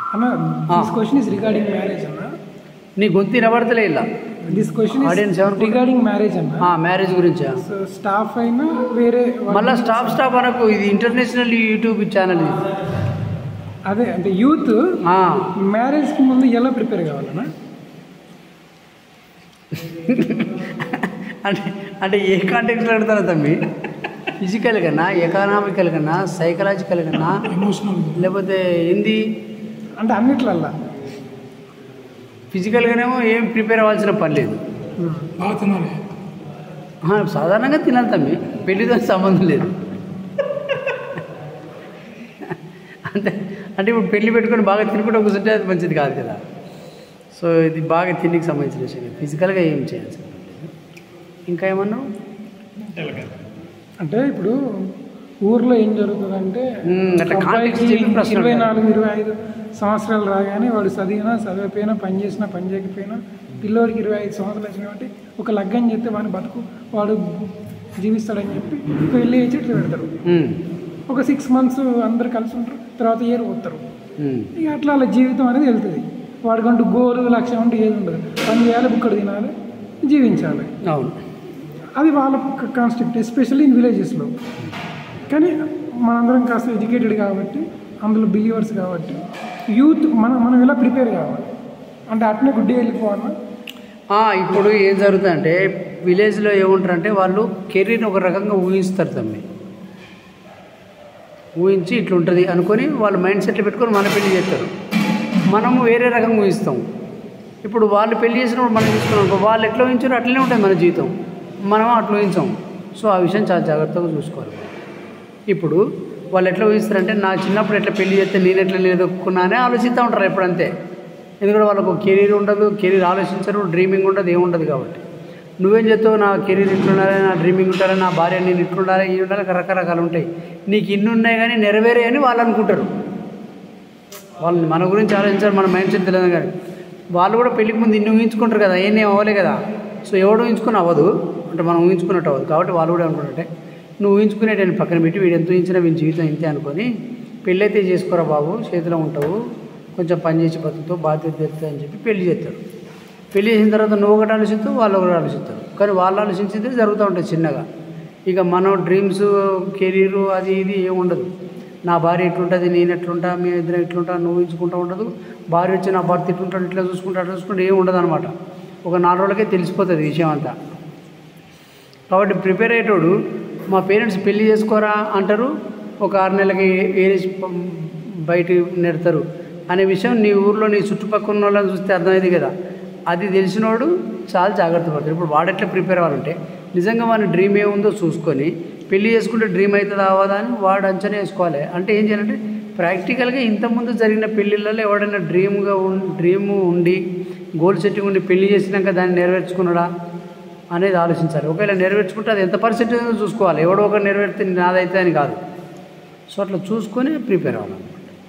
అన్న this question is regarding marriage అన్న నీ గొంతు వినబడతలే ఇలా దిస్ క్వశ్చన్ Audience ఇస్ ఏమనుకుంటారు? రిగార్డింగ్ మ్యారేజ్ అన్న ఆ, మ్యారేజ్ గురించా సో స్టాఫ్ అయినా వేరే వాళ్ళ- మళ్ళా స్టాప్ స్టాప్ అనకు ఇది ఇంటర్నేషనల్ యూట్యూబ్ ఛానల్ ఇది అదే అంటే యూత్ ఆ, మ్యారేజ్ కి ముందు ఎలా ప్రిపేర్ కావాలన్నా అంటే అంటే ఏ కాంటెక్స్లో అడుగుతారు తమ్మి ఫిజికల్ కన్నా ఎకనామికల్ కన్నా సైకలాజికల్ కన్నా ఎమోషనల్ లేకపోతే హిందీ అంటే అన్నిట్లల్లా ఫిజికల్గానేమో ఏం ప్రిపేర్ అవ్వాల్సిన పని లేదు బాగా తినాలి ఆ, సాధారణంగా తినాలి తమ్మి పెళ్లితో సంబంధం లేదు అంటే అంటే ఇప్పుడు పెళ్లి పెట్టుకొని బాగా తినుకుంటూ కూర్చుంటే అది మంచిది కాదు కదా సో ఇది బాగా తిండికి సంబంధించిన విషయం ఫిజికల్గా ఏం చేయాల్సిన పని లేదు ఇంకా ఏమన్నావు అంటే ఇప్పుడు ఊర్లో ఏం జరుగుతుందంటే మ్మ్, అట్లా ఒక అబ్బాయికి context చెప్పి ప్రశ్న ఇరవై అడగాలి. నాలుగు ఇరవై ఐదు సంవత్సరాలు రాగానే వాడు చదివినా చదివిపోయినా పని చేసినా పని చేయకపోయినా పిల్లోడికి ఇరవై ఐదు సంవత్సరాలు వచ్చిన కాబట్టి ఒక లగ్గం చేస్తే వాడిని బతుకు వాడు జీవిస్తాడని చెప్పి పెళ్ళి చేసి ఇట్లా పెడతారు ఉమ్, ఒక సిక్స్ మంత్స్ అందరు కలిసి ఉంటారు తర్వాత ఇయర్ పోతారు ఉమ్, ఇక అట్లా అలా జీవితం అనేది వెళ్తుంది వాడికంటూ గోలు లక్ష్యం అంటూ ఏది ఉండదు పని చేయాలి బుక్కడు తినాలి జీవించాలి అవును అది వాళ్ళ కాన్స్టెప్ట్ ఎస్పెషల్లీ ఇన్ విలేజెస్లో కానీ మనందరం కాస్త ఎడ్యుకేటెడ్ కాబట్టి అందులో బిలీవర్స్ కాబట్టి యూత్ మనం మనం ఎలా ప్రిపేర్ కావాలి అంటే అట్నే గుడ్డి వెళ్ళిపోవాలా ఆ, ఇప్పుడు ఏం జరుగుతుందంటే విలేజ్లో ఏముంటారంటే వాళ్ళు కెరీర్ని ఒక రకంగా ఊహిస్తారు తమ్మి ఊహించి ఇట్లా ఉంటుంది అనుకొని వాళ్ళు మైండ్ సెట్లు పెట్టుకొని మన పెళ్లి చేస్తారు మనము వేరే రకంగా ఊహిస్తాం ఇప్పుడు వాళ్ళు పెళ్లి చేసినప్పుడు మనం చూసుకున్నాం అనుకో, వాళ్ళు ఎట్లా ఊహించారో అట్లనే ఉంటుంది మన జీవితం మనం అట్లా ఊహించాం సో ఆ విషయం చాలా జాగ్రత్తగా చూసుకోవాలి ఇప్పుడు వాళ్ళు ఎట్లా ఊహిస్తారంటే నా చిన్నప్పుడు ఎట్లా పెళ్లి చేస్తే నేను ఎట్లా నిలదొక్కున్నా అని ఆలోచిస్తూ ఉంటారు ఎప్పుడంతే ఎందుకంటే వాళ్ళకు కెరీర్ ఉండదు కెరీర్ ఆలోచించరు డ్రీమింగ్ ఉండదు ఏముండదు కాబట్టి నువ్వేం చెప్తావు నా కెరీర్ ఇట్లుండాలి నా డ్రీమింగ్ ఉండాలి నా భార్య నేను ఇట్లుండాలి ఇవి ఉండాలి రకరకాలు ఉంటాయి నీకు ఇన్ని ఉన్నాయి కానీ నెరవేరే అని వాళ్ళు అనుకుంటారు వాళ్ళని మన గురించి ఆలోచించారు మన మైండ్ సెట్ తెలియదు కానీ వాళ్ళు కూడా పెళ్లికి ముందు ఇన్ని ఊహించుకుంటారు కదా ఏం అవ్వలే కదా సో ఎవడు ఊహించుకుని అవ్వదు అంటే మనం ఊహించుకున్నట్టు అవ్వదు కాబట్టి వాళ్ళు కూడా అనుకుంటుంటే నువ్వు ఊహించుకునేటని పక్కన పెట్టి వీడు ఎంత ఊహించినా వీని జీవితం ఇంతే అనుకొని పెళ్ళైతే చేసుకోరా బాబు చేతిలో ఉంటావు కొంచెం పని చేసి బతుకుతావు బాధ్యత తెరుతుంది అని చెప్పి పెళ్లి చేస్తారు పెళ్లి చేసిన తర్వాత నువ్వు ఒకటి ఆలోచిస్తావు వాళ్ళు ఒకటి ఆలోచిస్తారు కానీ వాళ్ళు ఆలోచించింది జరుగుతూ ఉంటుంది చిన్నగా ఇక మనం డ్రీమ్స్ కెరీరు అది ఇది ఏమి ఉండదు నా భార్య ఎట్లుంటుంది నేను ఎట్లుంటా మీ ఇద్దరం ఎట్లుంటా నువ్వు ఇచ్చుకుంటా ఉండదు భార్య వచ్చి నా భర్త ఎట్లుంటాడు ఇట్లా చూసుకుంటా అట్లా చూసుకుంటే ఏమి ఉండదు అనమాట ఒక నాలుగు రోజులకే తెలిసిపోతుంది విషయం అంతా కాబట్టి ప్రిపేర్ అయ్యేటోడు మా పేరెంట్స్ పెళ్లి చేసుకోరా అంటారు ఒక ఆరు నెలలకి ఏరేసి బయట నెడతారు అనే విషయం నీ ఊర్లో నీ చుట్టుపక్కల ఉన్న వాళ్ళని చూస్తే అర్థమైంది కదా అది తెలిసినోడు చాలా జాగ్రత్త పడతాడు ఇప్పుడు వాడెట్లా ప్రిపేర్ అవ్వాలంటే నిజంగా వాని డ్రీమ్ ఏముందో చూసుకొని పెళ్లి చేసుకుంటే డ్రీమ్ అవుతుందా అవ్వదా అని వాడు అంచనా వేసుకోవాలి అంటే ఏం చేయాలంటే ప్రాక్టికల్గా ఇంతకుముందు జరిగిన పెళ్ళిళ్ళలో ఎవడైనా డ్రీమ్గా ఉం డ్రీమ్ ఉండి గోల్ సెట్టింగ్ ఉండి పెళ్లి చేసినాక దాన్ని నెరవేర్చుకున్నాడా అనేది ఆలోచించాలి ఒకవేళ నెరవేర్చుకుంటే అది ఎంత పర్సెంటేజ్ ఉందో చూసుకోవాలి ఎవడో ఒకటి నెరవేర్తే నాదైతే అని కాదు సో అట్లా చూసుకొని ప్రిపేర్ అవ్వాలన్నమాట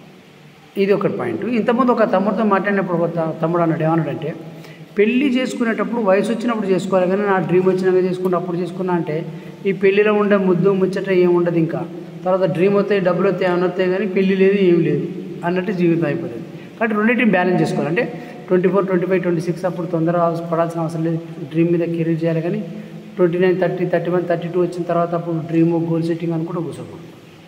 ఇది ఒకటి పాయింట్ ఇంతకుముందు ఒక తమ్ముడితో మాట్లాడినప్పుడు ఒక త- తమ్ముడు అన్నాడు ఏమన్నాడంటే పెళ్లి చేసుకునేటప్పుడు వయసు వచ్చినప్పుడు చేసుకోవాలి కానీ నా డ్రీమ్ వచ్చినాక చేసుకుంటే అప్పుడు చేసుకున్నా అంటే ఈ పెళ్లిలో ఉండే ముద్దు ముచ్చట ఏం ఉండదు ఇంకా తర్వాత డ్రీమ్ వస్తాయి డబ్బులు వస్తాయి ఏమైనా వస్తాయి కానీ పెళ్లి లేదు ఏం లేదు అన్నట్టు జీవితం అయిపోతుంది కాబట్టి రెండింటిని బ్యాలెన్స్ చేసుకోవాలి అంటే twenty four twenty five twenty six అప్పుడు తొందరగా పడాల్సిన అవసరం లేదు డ్రీమ్ మీద కెరీర్ చేయాలి కానీ twenty nine thirty thirty one thirty two వచ్చిన తర్వాత అప్పుడు డ్రీమ్ గోల్ సెట్టింగ్ అనుకుంటూ కూర్చోకూడదు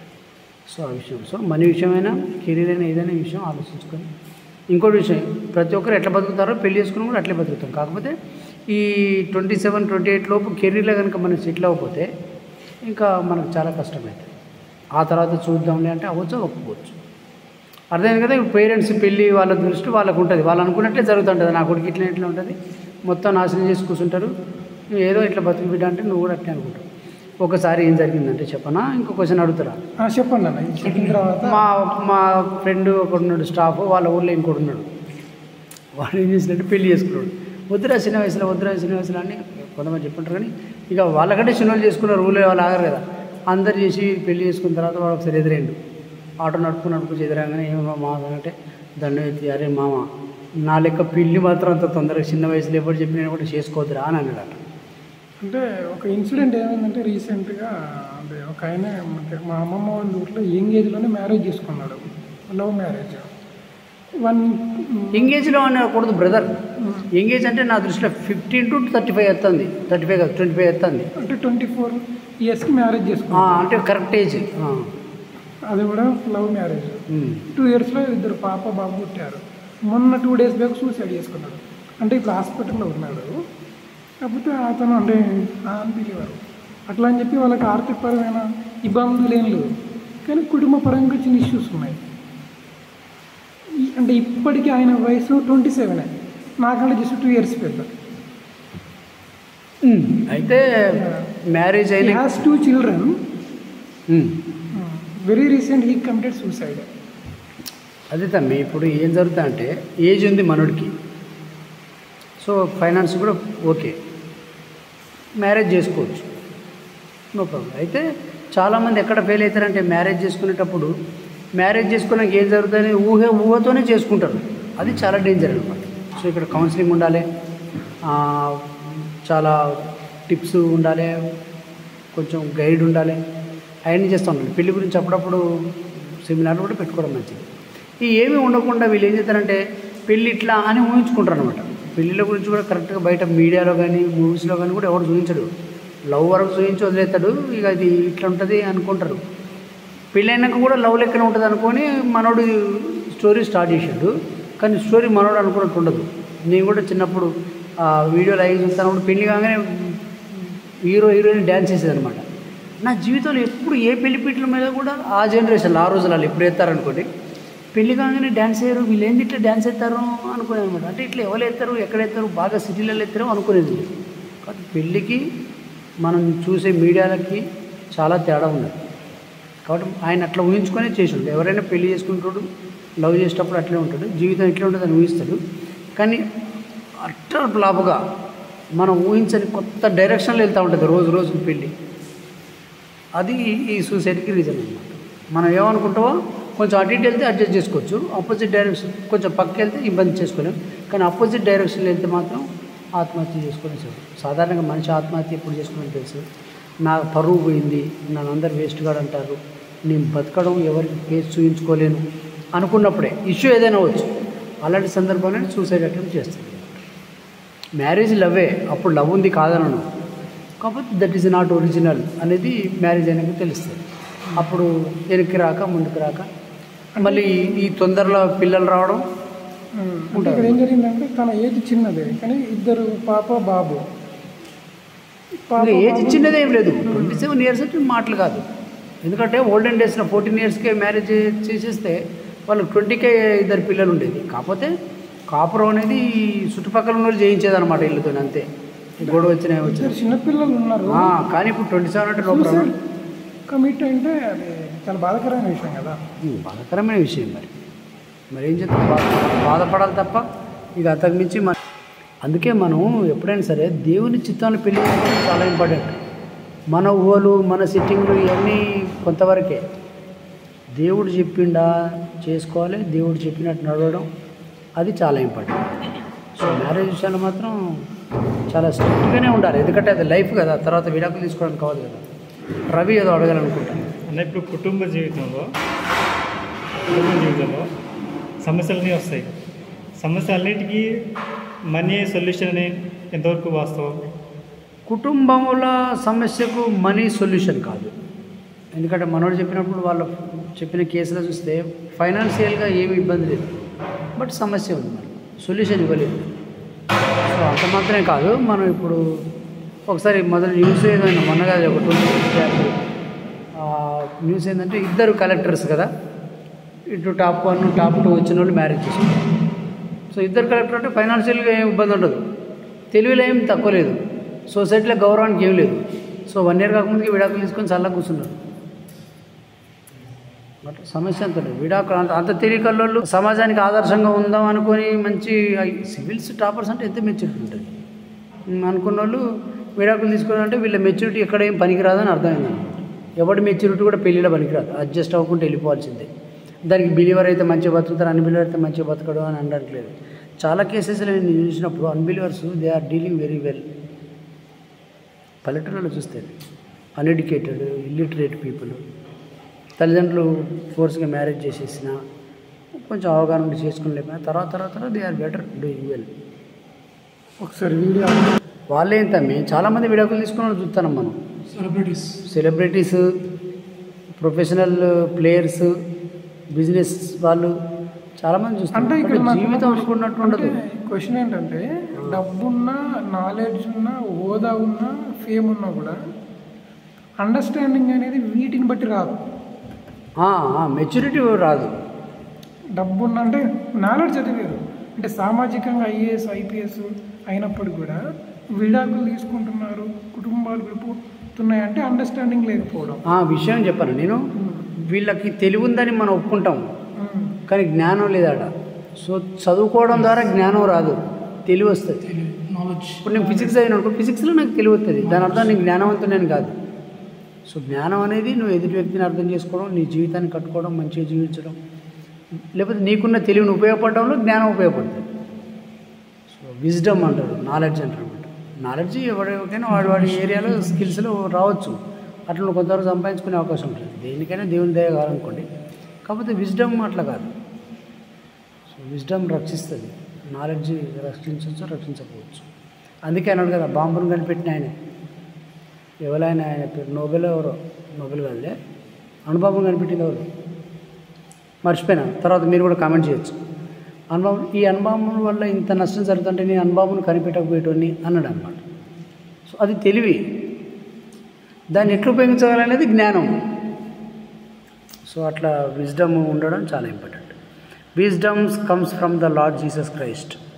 సో ఆ విషయం సో మనీ విషయమైనా కెరీర్ అయినా ఏదైనా ఈ విషయం ఆలోచించుకొని ఇంకోటి విషయం ప్రతి ఒక్కరు ఎట్లా బతుకుతారో పెళ్లి చేసుకుని కూడా అట్లే బతుకుతాం కాకపోతే ఈ ట్వంటీ సెవెన్ ట్వంటీ ఎయిట్ లోపు కెరీర్లో కనుక మనం సెటిల్ అవ్వకపోతే ఇంకా మనకు చాలా కష్టమవుతుంది ఆ తర్వాత చూద్దాంలే అంటే అవ్వచ్చు ఒప్పుకోవచ్చు అర్థమైంది కదా ఇప్పుడు పేరెంట్స్ పెళ్ళి వాళ్ళ దృష్టి వాళ్ళకు ఉంటుంది వాళ్ళు అనుకున్నట్లే జరుగుతుంటుంది నా కొడుకు ఇట్లా ఇట్లా ఉంటుంది మొత్తం నాశనం చేసి కూర్చుంటారు నువ్వు ఏదో ఇట్లా బతుకు బిడ్డ అంటే నువ్వు కూడా అట్లే అనుకుంటావు ఒకసారి ఏం జరిగిందంటే చెప్పనా ఇంకో క్వశ్చన్ అడుగుతారా ఆ, చెప్పండి అన్న ఇది చెప్పిన తర్వాత మా మా ఫ్రెండ్ ఒకడు ఉన్నాడు స్టాఫ్ వాళ్ళ ఊళ్ళో ఇంకోటి ఉన్నాడు వాడు ఏం చేసినట్టు పెళ్లి చేసుకున్నాడు వద్దురా చిన్న వయసులో వద్దురా చిన్న వయసులో అని కొంతమంది చెప్పుంటారు కానీ ఇక వాళ్ళకంటే చిన్నోళ్ళు చేసుకున్నారు ఊళ్ళో వాళ్ళు ఆగరు కదా అందరు చేసి పెళ్లి చేసుకున్న తర్వాత వాడు ఒకసారి ఎదురైండు ఆటో నడుపు నడుపు ఎదురాగానే ఏమో మామ అంటే దండం ఎత్తి అరే మామ నా లెక్క పెళ్లి మాత్రం అంత తొందరగా చిన్న వయసులో ఎప్పుడు చెప్పినా కూడా చేసుకోవద్దురా అని అన్నాడు అట్లా అంటే ఒక ఇన్సిడెంట్ ఏమైందంటే రీసెంట్గా అంటే ఒక ఆయన అంటే మా అమ్మమ్మ వాళ్ళ ఊర్లో యంగ్ ఏజ్లోనే మ్యారేజ్ చేసుకున్నాడు లవ్ మ్యారేజ్ వన్ ఎంగేజ్లో అనకూడదు బ్రదర్ ఎంగేజ్ అంటే నా దృష్టిలో ఫిఫ్టీన్ టు థర్టీ ఫైవ్ ఎత్తుంది థర్టీ ఫైవ్ కాదు ట్వంటీ ఫైవ్ ఎత్తుంది అంటే ట్వంటీ ఫోర్ ఇయర్స్కి మ్యారేజ్ చేసుకున్నాం అంటే కరెక్ట్ ఏజ్ అది కూడా లవ్ మ్యారేజ్ టూ ఇయర్స్లో ఇద్దరు పాప బాబు పుట్టారు మొన్న టూ డేస్ బ్యాక్ సూసైడ్ చేసుకున్నాడు అంటే ఇప్పుడు హాస్పిటల్లో ఉన్నాడు కాకపోతే అతను అంటే అనిపించేవారు అట్లా అని చెప్పి వాళ్ళకి ఆర్థికపరమైన ఇబ్బందులు ఏం లేవు కానీ కుటుంబ పరంగా చిన్న ఇష్యూస్ ఉన్నాయి ఈ- అంటే ఇప్పటికీ ఆయన వయసు ట్వంటీ సెవెన్ నాకంటే జస్ట్ టూ ఇయర్స్ పెద్ద అయితే మ్యారేజ్ హీ అయిన has two children um. Very recent he committed suicide అదే తమ్మి ఇప్పుడు ఏం జరుగుతుందంటే ఏజ్ ఉంది మనోడికి సో ఫైనాన్స్ కూడా ఓకే మ్యారేజ్ చేసుకోవచ్చు నో ప్రాబ్లం అయితే చాలామంది ఎక్కడ ఫెయిల్ అవుతారంటే మ్యారేజ్ చేసుకునేటప్పుడు మ్యారేజ్ చేసుకున్నాక ఏం జరుగుతుందని ఊహ ఊహతోనే చేసుకుంటారు అది చాలా డేంజర్ అనమాట సో ఇక్కడ కౌన్సిలింగ్ ఉండాలి ఆ, చాలా టిప్స్ ఉండాలి కొంచెం గైడ్ ఉండాలి అవన్నీ చేస్తూ ఉండాలి పెళ్లి గురించి అప్పుడప్పుడు సెమినార్లు కూడా పెట్టుకోవడం మంచిది ఈ ఏమీ ఉండకుండా వీళ్ళు ఏం చేస్తారంటే పెళ్ళి ఇట్లా అని ఊహించుకుంటారు అనమాట పెళ్ళిళ్ళ గురించి కూడా కరెక్ట్గా బయట మీడియాలో కానీ మూవీస్లో కానీ కూడా ఎవరు చూపించడు లవ్ వరకు చూపించి వదిలేస్తాడు ఇక అది ఇట్లా ఉంటుంది అనుకుంటారు పెళ్ళైనాక కూడా లవ్ లెక్కన ఉంటుంది అనుకొని మనోడు స్టోరీ స్టార్ట్ చేసాడు కానీ స్టోరీ మనోడు అనుకున్నట్టు ఉండదు నేను కూడా చిన్నప్పుడు ఆ వీడియోలు అవి చూస్తున్నప్పుడు పెళ్లి కాగానే హీరో హీరోయిన్ డ్యాన్స్ చేసేది అనమాట నా జీవితంలో ఎప్పుడు ఏ పెళ్లి పీటల మీద కూడా ఆ జనరేషన్లో ఆ రోజులలో ఎప్పుడు ఎత్తారనుకోండి పెళ్లి కాగానే డ్యాన్స్ వేయరు వీళ్ళు ఏంది ఇట్లా డ్యాన్స్ ఎత్తారు అనుకునేది అనమాట అంటే ఇట్లా ఎవరు ఎత్తారు ఎక్కడ ఎత్తారు బాగా సిటీలలో ఎత్తారో అనుకునేది లేదు. కాబట్టి పెళ్ళికి మనం చూసే మీడియాలకి చాలా తేడా ఉన్నది కాబట్టి ఆయన అట్లా ఊహించుకొని చేసి ఉంటాడు ఎవరైనా పెళ్లి చేసుకుంటాడు లవ్ చేసేటప్పుడు అట్లే ఉంటాడు జీవితం ఎట్లా ఉంటుంది అని ఊహిస్తాడు కానీ అట్ట లాభగా మనం ఊహించని కొత్త డైరెక్షన్లో వెళ్తూ ఉంటుంది రోజు రోజుకి పెళ్ళి అది ఈ సూసైడ్కి రీజన్ అనమాట మనం ఏమనుకుంటామో కొంచెం అటు ఇటు వెళ్తే అడ్జస్ట్ చేసుకోవచ్చు ఆపోజిట్ డైరెక్షన్ కొంచెం పక్కకి వెళ్తే ఇబ్బంది చేసుకోలేం కానీ ఆపోజిట్ డైరెక్షన్లో వెళ్తే మాత్రం ఆత్మహత్య చేసుకునే సాధారణంగా మనిషి ఆత్మహత్య ఎప్పుడు చేసుకుని తెలుసు నా పరువు పోయింది నన్ను అందరు వేస్ట్ గాడు అంటారు నేను బతకడం ఎవరికి కేసు చూపించుకోలేను అనుకున్నప్పుడే ఇష్యూ ఏదైనా అవ్వచ్చు అలాంటి సందర్భంలో సూసైడ్ అటెంప్ట్ చేస్తుంది మ్యారేజ్ లవ్వే అప్పుడు లవ్ ఉంది కాదనను కాకపోతే దట్ ఈస్ నాట్ ఒరిజినల్ అనేది మ్యారేజ్ అయినాక తెలుస్తుంది అప్పుడు వెనక్కి రాక ముందుకు రాక మళ్ళీ ఈ తొందరలో పిల్లలు రావడం అంటే ఇక్కడ ఏం జరిగిందంటే తన ఏజ్ చిన్నదే కానీ ఇద్దరు పాప బాబు పాప ఇంకా ఏజ్ బాబు- చిన్నదే ఏం లేదు ట్వంటీ సెవెన్ ఇయర్స్ అంటే మాటలు కాదు ఎందుకంటే ఓల్డెన్ డేస్లో ఫోర్టీన్ ఇయర్స్కే మ్యారేజ్ చేసేస్తే వాళ్ళకి ట్వంటీకే ఇద్దరు పిల్లలు ఉండేది కాకపోతే కాపురం అనేది ఈ చుట్టుపక్కల ఉన్న వాళ్ళు చేయించేదన్నమాట ఇల్లుతో అంతే గొడవ వచ్చిన వచ్చిన ఇద్దరు చిన్నపిల్లలు ఉన్నారు ఆ, కానీ ఇప్పుడు ట్వంటీ సెవెన్ అంటే లోపల సూసైడ్ కమిట్ అంటే అది చాలా బాధాకరమైన విషయం కదా ఉమ్, బాధాకరమైన విషయం మరి మరి ఏం చేస్తాం బాధ బాధపడాలి తప్ప ఇక అంతకు మించి మన అందుకే మనం ఎప్పుడైనా సరే దేవుని చిత్తాన్ని పెళ్లి చేసుకోవడం చాలా ఇంపార్టెంట్ మన ఊహలు మన సిట్టింగ్లు ఇవన్నీ కొంతవరకే దేవుడు చెప్పిండా చేసుకోవాలి దేవుడు చెప్పినట్టు నడవడం అది చాలా ఇంపార్టెంట్ సో మ్యారేజ్ విషయాలు మాత్రం చాలా స్ట్రిక్ట్గానే ఉండాలి ఎందుకంటే అది లైఫ్ కదా తర్వాత విడాకులు తీసుకోవడానికి కావదు కదా రవి ఏదో అడగాలనుకుంటాను అన్న ఇప్పుడు కుటుంబ జీవితంలో కుటుంబ జీవితంలో సమస్యలన్నీ వస్తాయి సమస్యలన్నిటికీ మనీ సొల్యూషన్ అనే ఎంతవరకు వాస్తవం కుటుంబముల సమస్యకు మనీ సొల్యూషన్ కాదు ఎందుకంటే మనోడు చెప్పినప్పుడు వాళ్ళు చెప్పిన కేసులో చూస్తే ఫైనాన్షియల్గా ఏమి ఇబ్బంది లేదు బట్ సమస్య ఉంది మరి సొల్యూషన్ ఇవ్వలేదు సో అంత మాత్రమే కాదు మనం ఇప్పుడు ఒకసారి మొదటి న్యూస్ ఏదైనా మొన్నగా ఒక టూ డేస్ బ్యాక్ న్యూస్ ఏంటంటే ఇద్దరు కలెక్టర్స్ కదా ఇటు టాప్ వన్ టాప్ టూ వచ్చిన వాళ్ళు మ్యారేజ్ చేసుకుంటారు సో ఇద్దరు కలెక్టర్ అంటే ఫైనాన్షియల్గా ఏం ఇబ్బంది ఉండదు తెలివిలో ఏం తక్కువ లేదు సొసైటీలో గౌరవానికి ఏం లేదు సో వన్ ఇయర్ కాకముందుకి విడాకులు తీసుకొని చల్లగా కూర్చున్నారు అట్లా సమస్య అంత లేదు విడాకులు అంత అంత తెలియకల్లోళ్ళు సమాజానికి ఆదర్శంగా ఉందాం అనుకొని మంచి సివిల్స్ టాపర్స్ అంటే ఎంత మెచ్యూరిటీ ఉంటుంది ఉమ్, అనుకున్న వాళ్ళు విడాకులు తీసుకున్నారంటే వీళ్ళ మెచ్యూరిటీ ఎక్కడ ఏం పనికిరాదని అర్థమైంది ఎవడి మెచ్యూరిటీ కూడా పెళ్ళిలో పనికిరాదు అడ్జస్ట్ అవ్వకుండా వెళ్ళిపోవాల్సిందే దానికి బిలీవర్ అయితే మంచిగా బతుకుతారు అన్బిలీవర్ అయితే మంచిగా బతకడు అని అనట్లేదు చాలా కేసెస్లో నేను చూసినప్పుడు unbelievers they are dealing very well పల్లెటూరులో చూస్తే అన్ఎడ్యుకేటెడ్ ఇల్లిటరేట్ పీపుల్ తల్లిదండ్రులు ఫోర్స్గా మ్యారేజ్ చేసేసిన కొంచెం అవగాహన ఉండి చేసుకుని తర్వాత తర్వాత తర్వాత they are better doing well ఒకసారి వీడియో వాళ్ళే ఇంత మేము చాలామంది విడాకులు తీసుకుని చూస్తున్నాం మనం celebrities celebrities professional players business వాళ్ళు చాలామంది చూస్తాం అంటే ఇక్కడ అంటే నాకు జీవితం అనుకున్నట్టు ఉండదు క్వశ్చన్ ఏంటంటే డబ్బున్నా నాలెడ్జ్ ఉన్నా హోదా ఉన్నా ఫేమ్ ఉన్నా కూడా అండర్స్టాండింగ్ అనేది వీటిని బట్టి రాదు మెచ్యూరిటీ రాదు డబ్బున్న అంటే నాలెడ్జ్ అది వేరు అంటే సామాజికంగా ఐఏఎస్ ఐపీఎస్ అయినప్పుడు కూడా విడాకులు తీసుకుంటున్నారు కుటుంబాలు విడిపోతున్నాయి అంటే అండర్స్టాండింగ్ లేకపోవడం ఆ విషయం చెప్పాను నేను వీళ్ళకి తెలివి ఉందని మనం ఒప్పుకుంటాం ఉమ్. కానీ జ్ఞానం లేదాడ సో చదువుకోవడం ద్వారా జ్ఞానం రాదు తెలివి వస్తుంది ఇప్పుడు నేను ఫిజిక్స్ అయిన అనుకో ఫిజిక్స్లో నాకు తెలివి వస్తుంది దాని అర్థం నేను జ్ఞానవంతుడని కాదు సో జ్ఞానం అనేది నువ్వు ఎదుటి వ్యక్తిని అర్థం చేసుకోవడం నీ జీవితాన్ని కట్టుకోవడం మంచిగా జీవించడం లేకపోతే నీకున్న తెలివిని ఉపయోగపడడంలో జ్ఞానం ఉపయోగపడుతుంది సో విజ్డమ్ అంటారు నాలెడ్జ్ అంటారు అనమాట నాలెడ్జ్ ఎవరికైనా వాడి వాడి ఏరియాలో స్కిల్స్లో రావచ్చు అట్లా నువ్వు కొంతవరకు సంపాదించుకునే అవకాశం ఉంటుంది దేనికైనా దేవుని దయ కావాలనుకోండి కాకపోతే విజ్డమ్ అట్లా కాదు సో విజ్డమ్ రక్షిస్తుంది నాలెడ్జ్ రక్షించవచ్చు రక్షించకపోవచ్చు అందుకే అన్నాడు కదా బాంబును కనిపెట్టిన ఆయన ఎవరైనా ఆయన పేరు నోబెల్ ఎవరో నోబెల్ కాదులే అణుబాంబును కనిపెట్టింది ఎవరు మర్చిపోయినా తర్వాత మీరు కూడా కామెంట్ చేయొచ్చు అనుభవం ఈ అనుభవం వల్ల ఇంత నష్టం జరుగుతుంటే నేను అనుభవం కనిపెట్టకపోయేటోని అన్నాడు అనమాట సో అది తెలివి దాన్ని ఎట్లా ఉపయోగించగలనేది జ్ఞానం సో అట్లా విజ్డమ్ ఉండడం చాలా important wisdoms comes from the Lord Jesus Christ